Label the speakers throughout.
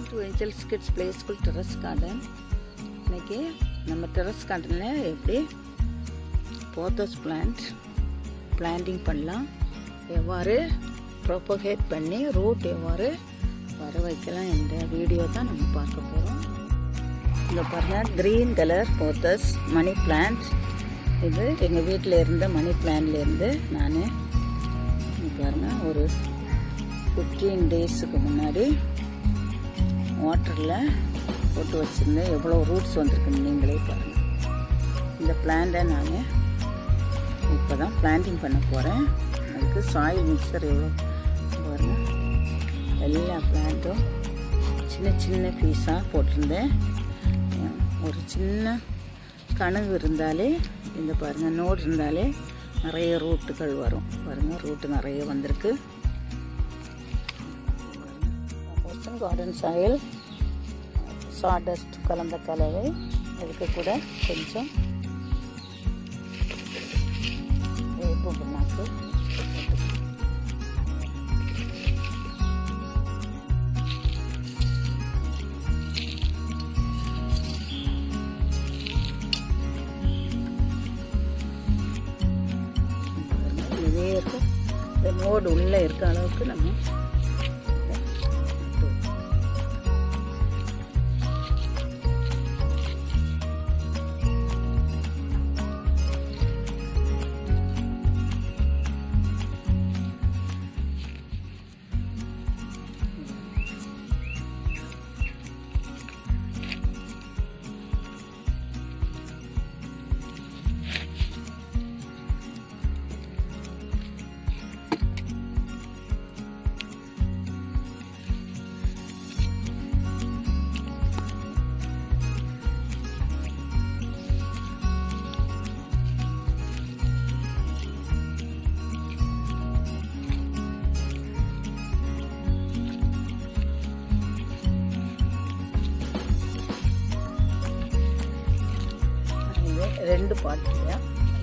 Speaker 1: to Angels kids play school terrace garden இன்னைக்கு நம்ம terrace கார்டனில் எப்படி போத்தஸ் பிளான்ட் பிளான்டிங் பண்ணலாம் எவ்வாறு ப்ரொபகேட் பண்ணி ரூட் எவ்வாறு வர வைக்கலாம் என்ற வீடியோ தான் நம்ம பார்க்க போகிறோம் இந்த பாருங்கள் green colour pothos money plant இது எங்கள் வீட்டில் இருந்த மணி பிளான்ட்லேருந்து நான் பாருங்கள் ஒரு ஃபிஃப்டீன் டேஸுக்கு முன்னாடி வாட்டரில் போட்டு வச்சுருந்தேன் எவ்வளோ ரூட்ஸ் வந்திருக்குன்னு நீங்களே பாருங்கள் இந்த பிளான்ட்டை நான் இப்போ தான் பிளான்டிங் பண்ண போகிறேன் அதுக்கு சாயில் மிக்சர் எவ்வளோ பாருங்கள் எல்லா பிளான்ட்டும் சின்ன சின்ன பீஸாக போட்டிருந்தேன் ஒரு சின்ன கனவு இருந்தாலே இந்த பாருங்கள் நோடு இருந்தாலே நிறைய ரூட்டுகள் வரும் பாருங்கள் ரூட்டு நிறைய வந்திருக்கு போஸ்டன் கார்டன் சாயில் சாடஸ்ட் கலந்த கலவை அதுக்கு கூட கொஞ்சம் வேப்பு புண்ணாக்கு இதே இருக்கும் இந்த நோடு உள்ளே இருக்க அளவுக்கு நம்ம ரெண்டு பாட்டிலையா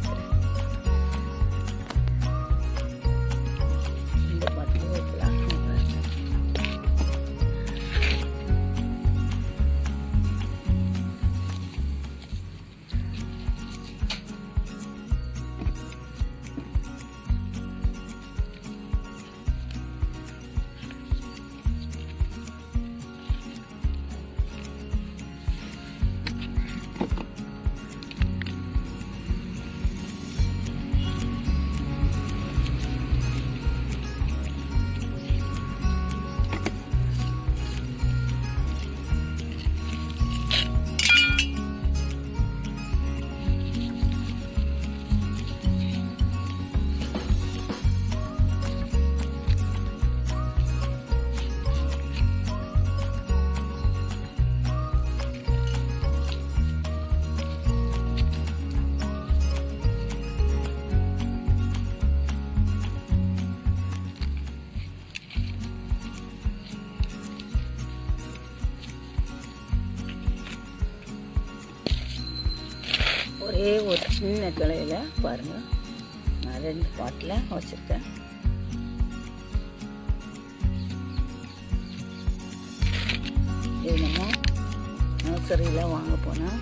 Speaker 1: ரெண்டு பாட்டிலையும் வைக்கலாம் ஒரே ஒரு சின்ன கிளையில் பாருங்கள் நான் ரெண்டு பாட்டில் வச்சுருக்கேன் இது நம்ம நர்சரியில் வாங்க போனால்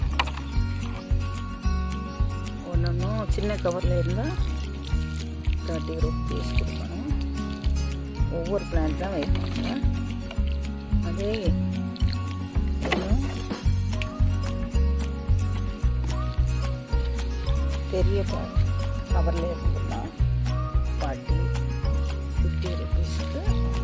Speaker 1: ஒன்று ஒன்றும் சின்ன கவரில் இருந்தால் தேர்ட்டி ருபீஸ் கொடுக்கணும் ஒவ்வொரு பிளான்ட் தான் வைப்பாங்க அதே இன்னும் பெரிய கவரில் இருந்ததுன்னா ஃபார்ட்டி ஃபிஃப்டி ருபீஸுக்கு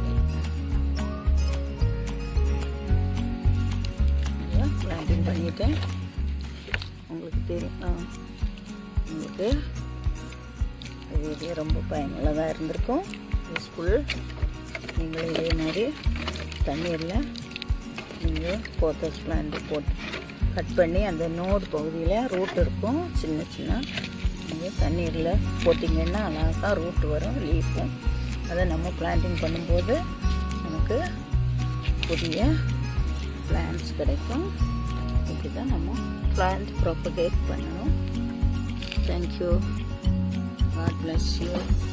Speaker 1: பிளான்டிங் பண்ணிட்டேன் உங்களுக்கு தெரியும் உங்களுக்கு வீடியோ ரொம்ப பயனுள்ளதாக இருந்திருக்கும் யூஸ்ஃபுல் நீங்களும் இதே மாதிரி தண்ணீரில் நீங்கள் போத்தஸ் பிளான்ட் போட்டு கட் பண்ணி அந்த நோடு பகுதியில் ரூட் இருக்கும் சின்ன சின்ன நீங்கள் தண்ணீரில் போட்டிங்கன்னா அழகாக ரூட் வரும் லீஃபும் அதை நம்ம பிளான்டிங் பண்ணும்போது நமக்கு புதிய பிளான்ஸ் கிடைக்கும் இப்படி தான் நம்ம பிளான்ட் ப்ராப்பகேட் பண்ணணும் தேங்க்யூ காட் பிளஸ் யூ